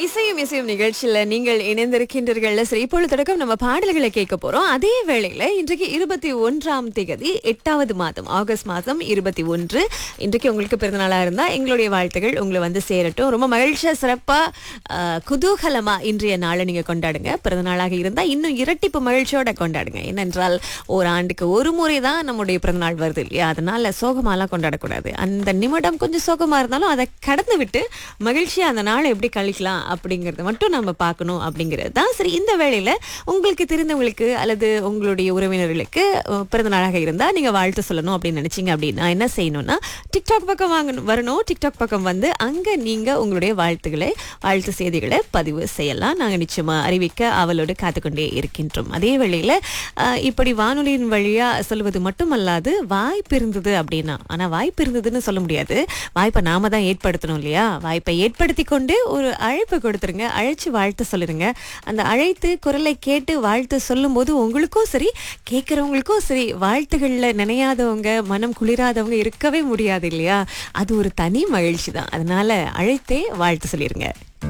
இசையும் இசையும் நிகழ்ச்சியில நீங்கள் இணைந்திருக்கின்றீர்கள் சரி இப்பொழுது தொடக்கம் நம்ம பாடல்களை கேட்க போறோம் அதே வேளையில இன்றைக்கு இருபத்தி ஒன்றாம் தேதி எட்டாவது மாதம் ஆகஸ்ட் மாதம் இருபத்தி ஒன்று இன்றைக்கு உங்களுக்கு பிறந்தநாளா இருந்தா எங்களுடைய வாழ்த்துகள் உங்களை வந்து சேரட்டும் ரொம்ப மகிழ்ச்சியா சிறப்பா ஆஹ், குதூகலமா இன்றைய நாளை நீங்க கொண்டாடுங்க பிறந்தநாளாக இருந்தா இன்னும் இரட்டிப்பு மகிழ்ச்சியோட கொண்டாடுங்க ஏனென்றால் ஒரு ஆண்டுக்கு ஒரு முறை தான் நம்முடைய பிறந்தநாள் வருது இல்லையா அதனால சோகமாலாம் கொண்டாடக்கூடாது அந்த நிமிடம் கொஞ்சம் சோகமா இருந்தாலும் அதை கடந்து விட்டு மகிழ்ச்சியா அந்த நாளை எப்படி கழிக்கலாம் அப்படிங்கறத மட்டும் நம்ம பார்க்கணும் அப்படிங்கிறது தான் சரி இந்த வேளையில உங்களுக்கு தெரிந்தவங்களுக்கு அல்லது உங்களுடைய உறவினர்களுக்கு அஹ், பிறந்த நாளாக இருந்தா நீங்க வாழ்த்து சொல்லணும் அப்படின்னு நினைச்சீங்க அப்படின்னா என்ன செய்யணும்னா டிக்டாக் பக்கம் வாங்கணும் வரணும் டிக்டாக் பக்கம் வந்து அங்க நீங்க உங்களுடைய வாழ்த்துக்களை வாழ்த்து செய்திகளை பதிவு செய்யலாம் நாங்க நிச்சயமா அறிவிக்க அவளோடு காத்துக்கொண்டே இருக்கின்றோம் அதே வேளையில அஹ், இப்படி வானொலியின் வழியா சொல்வது மட்டுமல்லாது வாய்ப்பு இருந்தது அப்படின்னா ஆனா வாய்ப்பு இருந்ததுன்னு சொல்ல முடியாது வாய்ப்பை நாம தான் ஏற்படுத்தணும் இல்லையா வாய்ப்பை ஏற்படுத்தி கொண்டு ஒரு அழைப்பு கொடுத்துருங்க அழைச்சு வாழ்த்து சொல்லிருங்க அந்த அழைத்து குரலை கேட்டு வாழ்த்து சொல்லும்போது உங்களுக்கும் சரி கேட்குறவங்களுக்கும் சரி வாழ்த்துகள்ல நினையாதவங்க மனம் குளிராதவங்க இருக்கவே முடியாது இல்லையா அது ஒரு தனி மகிழ்ச்சி தான் அதனால அழைத்தே வாழ்த்து சொல்லிருங்க